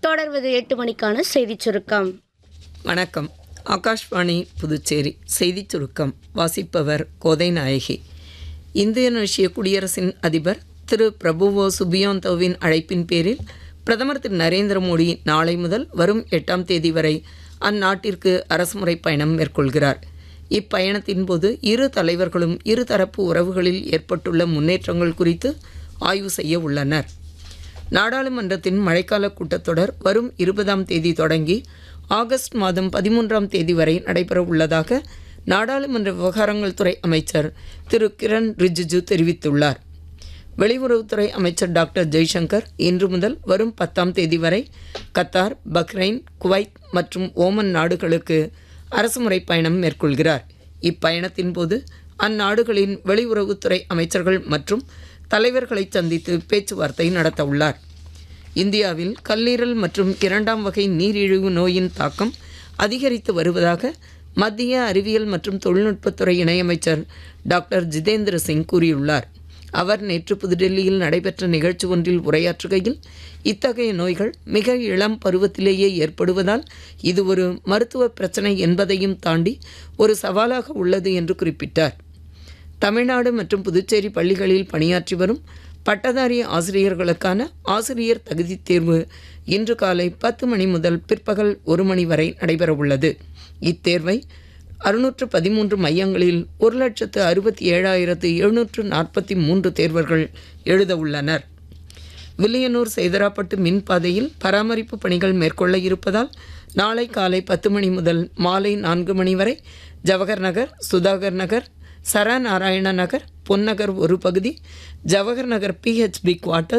தொடர்வது எட்டு மணிக்கான செய்திச் சுருக்கம் வணக்கம் ஆகாஷ்வாணி புதுச்சேரி செய்திச் சுருக்கம் வாசிப்பவர் கோதை நாயகி இந்தோனேஷிய குடியரசின் அதிபர் திரு பிரபுவோ சுபியோந்தோவின் அழைப்பின் பேரில் பிரதமர் திரு நரேந்திர மோடி நாளை முதல் வரும் எட்டாம் தேதி வரை அந்நாட்டிற்கு அரசுமுறை பயணம் மேற்கொள்கிறார் இப்பயணத்தின் போது இரு தலைவர்களும் இருதரப்பு உறவுகளில் ஏற்பட்டுள்ள முன்னேற்றங்கள் குறித்து ஆய்வு செய்ய உள்ளனர் நாடாளுமன்றத்தின் மழைக்கால கூட்டத்தொடர் வரும் இருபதாம் தேதி தொடங்கி ஆகஸ்ட் மாதம் பதிமூன்றாம் தேதி வரை நடைபெற உள்ளதாக நாடாளுமன்ற விவகாரங்கள் துறை அமைச்சர் திரு கிரண் ரிஜிஜு தெரிவித்துள்ளார் வெளியுறவுத்துறை அமைச்சர் டாக்டர் ஜெய்சங்கர் இன்று முதல் வரும் பத்தாம் தேதி வரை கத்தார் பஹ்ரைன் குவைத் மற்றும் ஓமன் நாடுகளுக்கு அரசுமுறை பயணம் மேற்கொள்கிறார் இப்பயணத்தின் போது அந்நாடுகளின் வெளியுறவுத்துறை அமைச்சர்கள் மற்றும் தலைவர்களை சந்தித்து பேச்சுவார்த்தை நடத்த உள்ளார் இந்தியாவில் கல்லீரல் மற்றும் இரண்டாம் வகை நீரிழிவு நோயின் தாக்கம் அதிகரித்து வருவதாக மத்திய அறிவியல் மற்றும் தொழில்நுட்பத்துறை இணையமைச்சர் டாக்டர் ஜிதேந்திர சிங் கூறியுள்ளார் அவர் நேற்று புதுடெல்லியில் நடைபெற்ற நிகழ்ச்சி ஒன்றில் உரையாற்றுகையில் இத்தகைய நோய்கள் மிக இளம் பருவத்திலேயே ஏற்படுவதால் இது ஒரு மருத்துவ பிரச்சனை என்பதையும் தாண்டி ஒரு சவாலாக உள்ளது என்று குறிப்பிட்டார் தமிழ்நாடு மற்றும் புதுச்சேரி பள்ளிகளில் பணியாற்றி வரும் பட்டதாரி ஆசிரியர்களுக்கான ஆசிரியர் தகுதித் தேர்வு இன்று காலை பத்து மணி முதல் பிற்பகல் ஒரு மணி வரை நடைபெறவுள்ளது இத்தேர்வை அறுநூற்று பதிமூன்று மையங்களில் ஒரு லட்சத்து அறுபத்தி ஏழாயிரத்து எழுநூற்று நாற்பத்தி மூன்று தேர்வர்கள் எழுத உள்ளனர் வில்லியனூர் சேதராப்பட்டு மின் பாதையில் பராமரிப்பு பணிகள் மேற்கொள்ள இருப்பதால் நாளை காலை பத்து மணி முதல் மாலை நான்கு மணி வரை ஜவஹர் நகர் சுதாகர் நகர் சரநாராயண நகர் பொன்னகர் ஒரு பகுதி ஜவஹர் நகர் பிஹெச்பி குவார்ட்டர்ஸ்